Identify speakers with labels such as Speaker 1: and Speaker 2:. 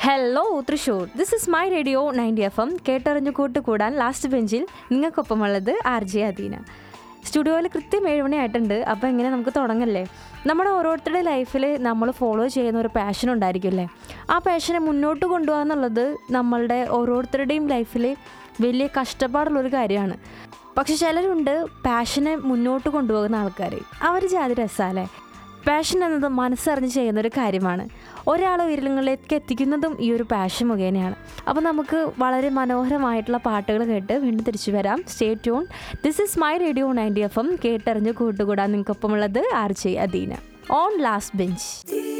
Speaker 1: hello Thrissur this is my radio ninety F M കേട്ടറിഞ്ഞു കൂട്ടുകൂടാൻ last ബെഞ്ചിൽ നിങ്ങൾക്കൊപ്പമുള്ളത് ആർ ജെ അദീന സ്റ്റുഡിയോയിൽ കൃത്യം ഏഴ് മണിയായിട്ടുണ്ട് അപ്പോൾ എങ്ങനെ നമുക്ക് തുടങ്ങല്ലേ നമ്മുടെ ഓരോരുത്തരുടെ ലൈഫിൽ നമ്മൾ ഫോളോ ചെയ്യുന്ന ഒരു പാഷൻ ഉണ്ടായിരിക്കുമല്ലേ ആ പാഷനെ മുന്നോട്ട് കൊണ്ടുപോകുക എന്നുള്ളത് നമ്മളുടെ ഓരോരുത്തരുടെയും ലൈഫിൽ വലിയ കഷ്ടപ്പാടുള്ളൊരു കാര്യമാണ് പക്ഷെ ചിലരുണ്ട് പാഷനെ മുന്നോട്ട് കൊണ്ടുപോകുന്ന ആൾക്കാർ അവർ ജാതി രസാലേ പാഷൻ എന്നത് മനസ്സറിഞ്ഞ് ചെയ്യുന്ന ഒരു കാര്യമാണ് ഒരാളെ ഉയരങ്ങളിലേക്ക് എത്തിക്കുന്നതും ഈ ഒരു പാഷൻ മുഖേനയാണ് അപ്പോൾ നമുക്ക് വളരെ മനോഹരമായിട്ടുള്ള പാട്ടുകൾ കേട്ട് വീണ്ടും തിരിച്ചു വരാം stay tune this is my radio ninety F M കേട്ടറിഞ്ഞ് കൂട്ടുകൂടാൻ നിങ്ങൾക്കൊപ്പമുള്ളത് R J Adeena on last bench